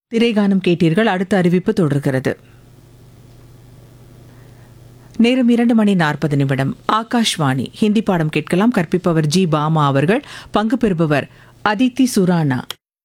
திரைகானம் கேட்டீர்கள் அடுத்த அறிவிப்பு தொடர்கிறது நேரம் இரண்டு மணி நாற்பது நிமிடம் ஆகாஷ்வாணி ஹிந்தி பாடம் கேட்கலாம் கற்பிப்பவர் ஜி பாமா அவர்கள் பங்கு பெறுபவர் அதித்தி சுரானா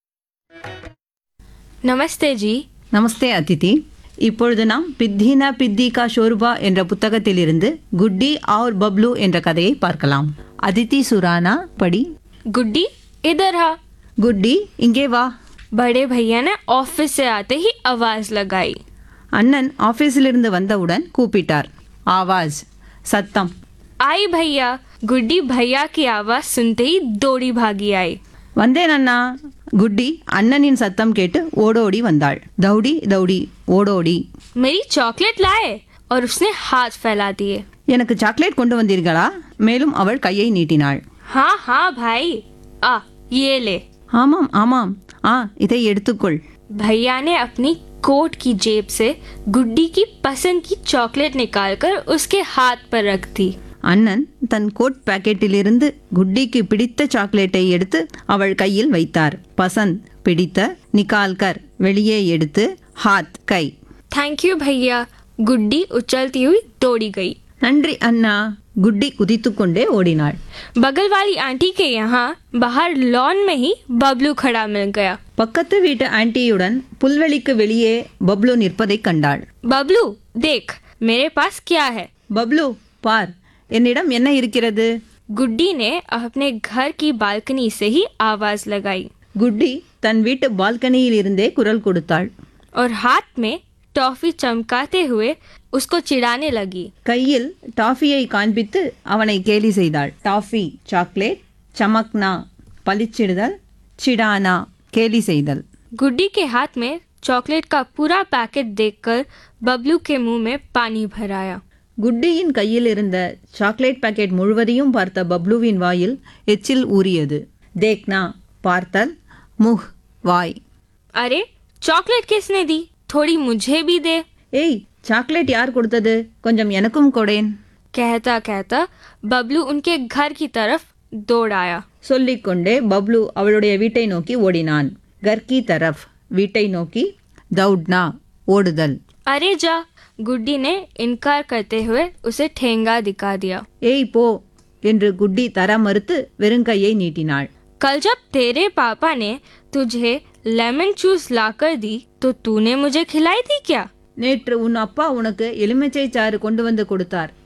नमस्ते जी நமஸ்தே அதிதி இப்பொழுது நாம் பித்தீனா பித்தி கா ஷோர்பா என்ற புத்தகத்திலிருந்து குட்டி और பப்ளு என்ற கதையை பார்க்கலாம் அதிதி சுரானா படி गुड्डी इधर आ குட்டி இங்கே வா बड़े भैया ने ऑफिस से आते ही आवाज लगाई அண்ணன் ஆபீஸிலிருந்து வந்தவுடன் கூப்பிட்டார் ஆவாஸ் சத்தம் आई भैया गुड्डी भैया की आवाज सुनते ही दौड़ी भागी आई வந்தேன் அண்ணா குட்டி அண்ணனின் சத்தம் கேட்டு ஓடோடி வந்தாள் தௌடி தௌடி ஓடோடி मेरी चॉकलेट लाए और उसने हाथ फैला दिए எனக்கு சாக்லேட் கொண்டு வந்தீர்களா மேலும் அவள் கையை நீட்டினாள் हाँ हाँ भाई आ ये ले ஆமாம் ஆமாம் ஆ இதை எடுத்துக்கொள் भैया ने अपनी कोट की जेब से गुड्डी की पसंद की चॉकलेट निकालकर उसके हाथ पर रख दी அண்ணன் தன் கோட் பாக்கெட்டிலிருந்து குட்டிக்கு பிடித்த சாக்லேட்டை எடுத்து அவள் கையில் வைத்தார் பசந்த் பிடித்த நிகால்கர் வெளியே எடுத்து ஹாத் கை थैंक यू भैया गुड्डी उछलती हुई दौड़ी गई நன்றி அண்ணா குட்டி குதித்துக்கொண்டே ஓடினாள் बगल वाली आंटी के यहाँ बाहर लॉन में ही बबलू खड़ा मिल गया பக்கத்து வீட்டு ஆன்ட்டியுடன் புல்வெளிக்கு வெளியே பப்ளு நிற்பதைக் கண்டாள் बबलू देख मेरे पास क्या है பப்ளு பார் என்னிடம் என்ன இருக்கிறது गुड्डी ने अपने घर की बालकनी से ही आवाज लगाई குட்டி தன் வீட்டு பால்கனியில் இருந்தே குரல் கொடுத்தாள் और हाथ में टॉफी चमकाते हुए उसको चिढ़ाने लगी கையில் டாஃபியை காண்பித்து அவனை கேலி செய்தாள் டாஃபி சாக்லேட் சமக்னா பளிச்சிடுதல் சிடானா கேலி செய்தல் गुड्डी के हाथ में चॉकलेट का पूरा पैकेट देखकर बबलू के मुंह में पानी भर आया குட்டியின் கையில் இருந்த சாக்லேட் பாக்கெட் முழுவதையும் பார்த்த பப்ளுவின் வாயில் எச்சில் ஊறியது தேக்னா பார்த்தல் முஹ் வாய் अरे चॉकलेट किसने दी थोड़ी मुझे भी दे ஏய் சாக்லேட் யார் கொடுத்தது கொஞ்சம் எனக்கும் கொடேன் कहता कहता बबलू उनके घर की तरफ दौड़ आया சொல்லிக்கொண்டே பப்ளு அவளுடைய வீட்டை நோக்கி ஓடினான் கர்கி தரஃப் வீட்டை நோக்கி தௌட்னா ஓடுதல் अरे जा गुड्डी ने इनकार करते हुए उसे ठेंगा दिखा दिया ஏய் போ என்று குட்டி தர மறுத்து வெறுங்கையை நீட்டினாள் कल जब तेरे पापा ने तुझे लेमन जूस लाकर दी तो तूने मुझे खिलाई थी क्या நேற்று உன் அப்பா உனக்கு எலுமிச்சை சாறு கொண்டு வந்து கொடுத்தார்